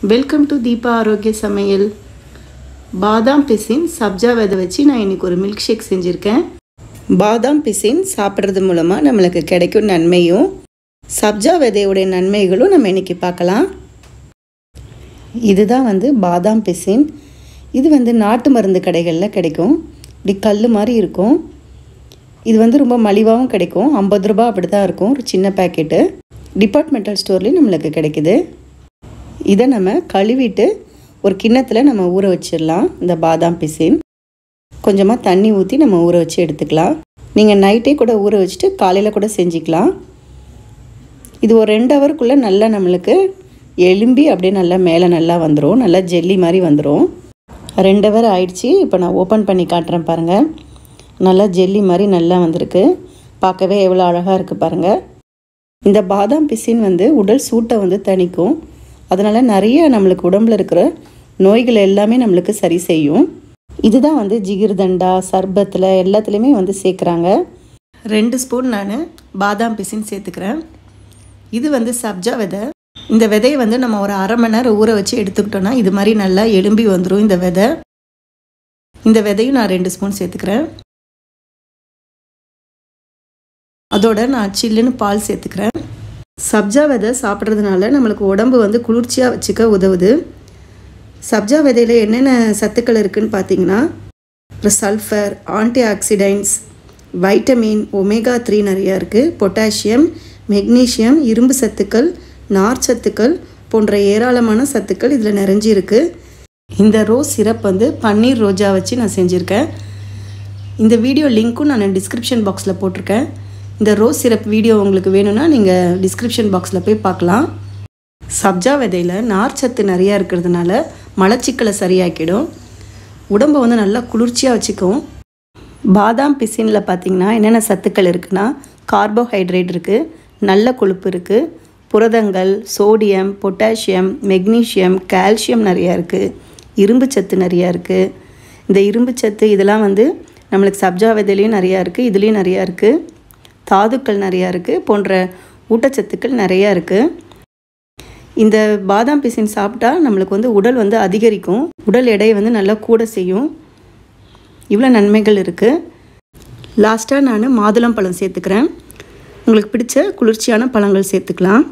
welcome to Deepa ஆரோக்கிய சமையல் பாதாம் பிசின் சப்ஜா விதை வச்சு நான் இன்றைக்கி ஒரு மில்க் ஷேக் செஞ்சுருக்கேன் பாதாம் பிசின் சாப்பிட்றது மூலமாக நம்மளுக்கு கிடைக்கும் நன்மையும் சப்ஜா விதையுடைய நன்மைகளும் நம்ம இன்றைக்கி பார்க்கலாம் இதுதான் வந்து பாதாம் பிசின் இது வந்து நாட்டு மருந்து கடைகளில் கிடைக்கும் இப்படி கல் மாதிரி இருக்கும் இது வந்து ரொம்ப மலிவாகவும் கிடைக்கும் ஐம்பது ரூபா அப்படி தான் இருக்கும் ஒரு சின்ன பேக்கெட்டு டிபார்ட்மெண்டல் ஸ்டோர்லேயும் நம்மளுக்கு கிடைக்குது இதை நம்ம கழுவிட்டு ஒரு கிண்ணத்தில் நம்ம ஊற வச்சிடலாம் இந்த பாதாம் பிசின் கொஞ்சமாக தண்ணி ஊற்றி நம்ம ஊற வச்சு எடுத்துக்கலாம் நீங்கள் நைட்டே கூட ஊற வச்சுட்டு காலையில் கூட செஞ்சுக்கலாம் இது ஒரு ரெண்டு ஹவருக்குள்ளே நல்லா நம்மளுக்கு எலும்பி அப்படியே நல்லா மேலே நல்லா வந்துடும் நல்லா ஜெல்லி மாதிரி வந்துடும் ரெண்டு ஹவர் ஆயிடுச்சு இப்போ நான் ஓப்பன் பண்ணி காட்டுறேன் பாருங்கள் நல்லா ஜெல்லி மாதிரி நல்லா வந்திருக்கு பார்க்கவே எவ்வளோ அழகாக இருக்குது பாருங்கள் இந்த பாதாம் பிசின் வந்து உடல் சூட்டை வந்து தணிக்கும் அதனால் நிறைய நம்மளுக்கு உடம்புல இருக்கிற நோய்கள் எல்லாமே நம்மளுக்கு சரி செய்யும் இதுதான் வந்து ஜிகிர்தண்டா சர்பத்தில் எல்லாத்துலேயுமே வந்து சேர்க்குறாங்க ரெண்டு ஸ்பூன் நான் பாதாம் பிசின் சேர்த்துக்கிறேன் இது வந்து சப்ஜா விதை இந்த விதையை வந்து நம்ம ஒரு அரை மணி நேரம் ஊற வச்சு எடுத்துக்கிட்டோன்னா இது மாதிரி நல்லா எலும்பி வந்துடும் இந்த விதை இந்த விதையும் நான் ரெண்டு ஸ்பூன் சேர்த்துக்கிறேன் அதோட நான் சில்லுன்னு பால் சேர்த்துக்கிறேன் சப்ஜா விதை சாப்பிட்றதுனால நம்மளுக்கு உடம்பு வந்து குளிர்ச்சியாக வச்சுக்க உதவுது சப்ஜா விதையில் என்னென்ன சத்துக்கள் இருக்குதுன்னு பார்த்தீங்கன்னா sulphur antioxidants vitamin omega three நிறையா இருக்குது பொட்டாசியம் மெக்னீஷியம் இரும்பு சத்துக்கள் நார் சத்துக்கள் போன்ற ஏராளமான சத்துக்கள் இதில் நிறைஞ்சிருக்கு இந்த ரோஸ் சிரப் வந்து பன்னீர் ரோஜா வச்சு நான் செஞ்சுருக்கேன் இந்த வீடியோ லிங்க்கும் நான் டிஸ்கிரிப்ஷன் பாக்ஸில் போட்டிருக்கேன் இந்த ரோஸ் சிரப் வீடியோ உங்களுக்கு வேணும்னா நீங்கள் டிஸ்கிரிப்ஷன் பாக்ஸில் போய் பார்க்கலாம் சப்ஜா விதையில் நார்ச்சத்து நிறையா இருக்கிறதுனால மலச்சிக்கலை சரியாக்கிடும் உடம்பை வந்து நல்லா குளிர்ச்சியாக வச்சுக்கும் பாதாம் பிசினில் பார்த்திங்கன்னா என்னென்ன சத்துக்கள் இருக்குன்னா கார்போஹைட்ரேட் இருக்குது நல்ல கொழுப்பு இருக்குது புரதங்கள் சோடியம் பொட்டாசியம் மெக்னீஷியம் கால்சியம் நிறையா இருக்குது இரும்பு சத்து நிறையா இருக்குது இந்த இரும்பு சத்து இதெல்லாம் வந்து நம்மளுக்கு சப்ஜா விதையிலையும் நிறையா இருக்குது இதுலேயும் நிறையா இருக்குது தாதுக்கள் நிறையா இருக்குது போன்ற ஊட்டச்சத்துக்கள் நிறையா இருக்குது இந்த பாதாம் பிசின் சாப்பிட்டா நம்மளுக்கு வந்து உடல் வந்து அதிகரிக்கும் உடல் எடையை வந்து நல்லா கூட செய்யும் இவ்வளோ நன்மைகள் இருக்குது லாஸ்ட்டாக நான் மாதுளம் பழம் சேர்த்துக்கிறேன் உங்களுக்கு பிடிச்ச குளிர்ச்சியான பழங்கள் சேர்த்துக்கலாம்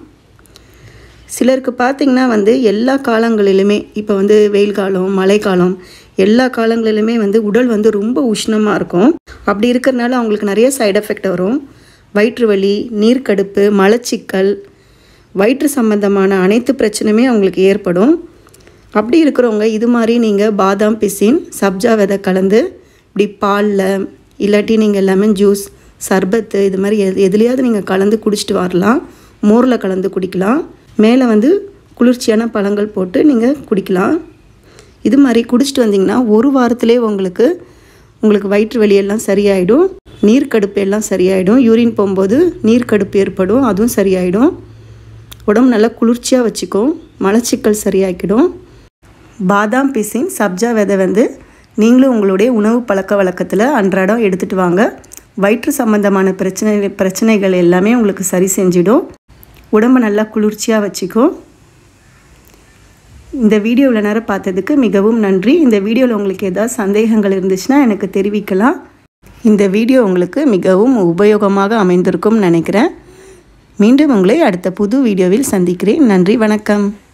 சிலருக்கு பார்த்திங்கன்னா வந்து எல்லா காலங்களிலுமே இப்போ வந்து வெயில் காலம் மழைக்காலம் எல்லா காலங்களிலுமே வந்து உடல் வந்து ரொம்ப உஷ்ணமாக இருக்கும் அப்படி இருக்கிறனால அவங்களுக்கு நிறைய சைடு எஃபெக்ட் வரும் வயிற்று வலி நீர்க்கடுப்பு மலச்சிக்கல் வயிற்று சம்பந்தமான அனைத்து பிரச்சனையுமே அவங்களுக்கு ஏற்படும் அப்படி இருக்கிறவங்க இது மாதிரி நீங்கள் பாதாம் பிசின் சப்ஜா விதை கலந்து இப்படி பாலில் இல்லாட்டி நீங்கள் லெமன் ஜூஸ் சர்பத்து இது மாதிரி எது எதுலேயாவது நீங்கள் கலந்து குடிச்சிட்டு வரலாம் மோரில் கலந்து குடிக்கலாம் மேலே வந்து குளிர்ச்சியான பழங்கள் போட்டு நீங்கள் குடிக்கலாம் இது மாதிரி குடிச்சிட்டு வந்தீங்கன்னா ஒரு வாரத்திலே உங்களுக்கு உங்களுக்கு வயிற்று வலியெல்லாம் சரியாயிடும் நீர்க்கடுப்பு எல்லாம் சரியாயிடும் யூரின் போகும்போது நீர்க்கடுப்பு ஏற்படும் அதுவும் சரியாயிடும் உடம்பு நல்லா குளிர்ச்சியாக வச்சுக்கும் மலச்சிக்கல் சரியாக்கிடும் பாதாம் பிசின் சப்ஜா விதை வந்து நீங்களும் உங்களுடைய உணவு பழக்க வழக்கத்தில் அன்றாடம் எடுத்துகிட்டு வாங்க வயிற்று சம்பந்தமான பிரச்சனை பிரச்சனைகள் எல்லாமே உங்களுக்கு சரி செஞ்சிடும் உடம்பை நல்லா குளிர்ச்சியாக வச்சுக்கும் இந்த வீடியோவில் நேரம் பார்த்ததுக்கு மிகவும் நன்றி இந்த வீடியோவில் உங்களுக்கு ஏதாவது சந்தேகங்கள் இருந்துச்சுன்னா எனக்கு தெரிவிக்கலாம் இந்த வீடியோ உங்களுக்கு மிகவும் உபயோகமாக அமைந்திருக்கும்னு நினைக்கிறேன் மீண்டும் உங்களை அடுத்த புது வீடியோவில் சந்திக்கிறேன் நன்றி வணக்கம்